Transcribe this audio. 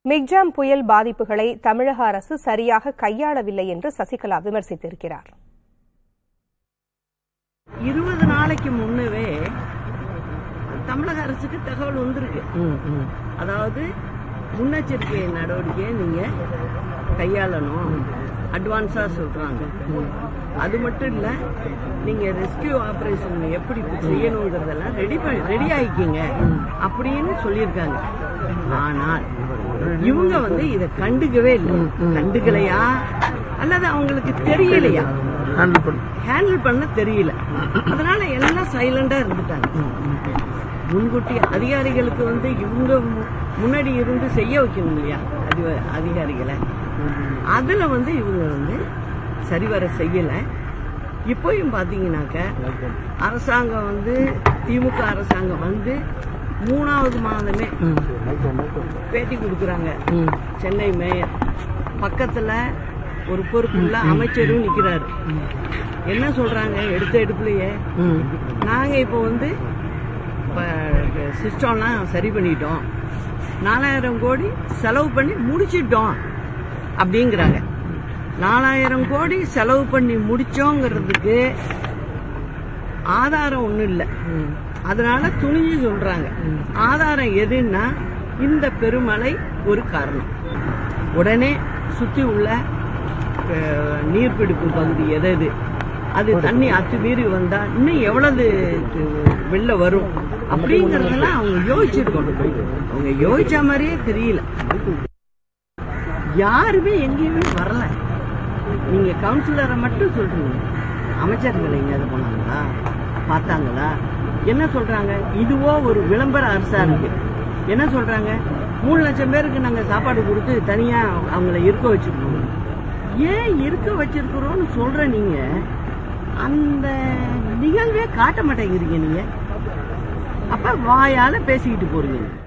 Michaung புயல் பாதிப்புகளை தமிழக அரசு சரியாக கையாளவில்லை என்று சசிகலா விமர்சித்திருக்கிறார் இருபது நாளைக்கு முன்னவே தமிழக அரசுக்கு தகவல் வந்திருக்கு அதாவது முன்னெச்சரிக்கை நடவடிக்கையை நீங்க கையாளணும் அட்வான்ஸா சொல்றாங்க அது மட்டும் இல்ல நீங்க ரெஸ்கியூ ஆபரேஷன் எப்படி செய்யணுங்கிறதெல்லாம் ரெடி ரெடி ஆயிக்கிங்க அப்படின்னு சொல்லியிருக்காங்க ஆனால் இவங்க வந்து இதை கண்டுக்கவே இல்லை கண்டுக்கலையா அல்லது அவங்களுக்கு தெரியலையா ஹேண்டில் பண்ணு ஹேண்டில் பண்ண தெரியல அதனால எல்லாம் சைலண்டா இருந்துட்டாங்க முன்கூட்டி அதிகாரிகளுக்கு வந்து இவங்க மு- முன்னாடி இருந்து செய்ய வைக்கணும் இல்லையா அதிக- அதிகாரிகளை அதுல வந்து இவங்க வந்து சரிவர செய்யல இப்போயும் பாத்தீங்கன்னாக்க அரசாங்கம் வந்து திமுக அரசாங்கம் வந்து மூணாவது மாதமே பேட்டி கொடுக்குறாங்க சென்னை மேயர் பக்கத்துல ஒரு பொறுப்புள்ள அமைச்சரும் நிக்கிறாரு என்ன சொல்றாங்க எடுத்த எடுப்புலயே நாங்க இப்போ வந்து சிஸ்டம்லாம் சரி பண்ணிட்டோம் நாலாயிரம் கோடி செலவு பண்ணி முடிச்சிட்டோம் அப்படிங்கிறாங்க நாலாயிரம் கோடி செலவு பண்ணி முடிச்சோங்கிறதுக்கு ஆதாரம் ஒண்ணும் இல்லை அதனால துணிஞ்சு சொல்றாங்க ஆதாரம் எதுன்னா இந்த பெருமழை ஒரு காரணம் உடனே சுத்தி உள்ள அஹ், நீர்பிடிப்பு பகுதி எது எது அது தண்ணி அத்துமீறி வந்தா இன்னும் எவ்வளவு வெளில வரும் அப்படிங்கறதெல்லாம் அவங்க யோசிச்சிருக்கணும் அவங்க யோசிச்ச மாதிரியே தெரியல யாருமே எங்கேயுமே வரல நீங்க கவுன்சிலரை மட்டும் சொல்றீங்க அமைச்சர்கள் எங்கேயாவது போனாங்களா பார்த்தாங்களா என்ன சொல்றாங்க இதுவோ ஒரு விளம்பர அரசா இருக்கு என்ன சொல்றாங்க மூணு லட்சம் பேருக்கு நாங்க சாப்பாடு கொடுத்து தனியா அவங்கள இருக்க வச்சிருக்கோம் ஏன் இருக்க வச்சிருக்கிறோம்னு சொல்ற நீங்க அந்த நிகழ்வே காட்ட மாட்டேங்கிறீங்க நீங்க அப்ப வாயால பேசிக்கிட்டு போறீங்க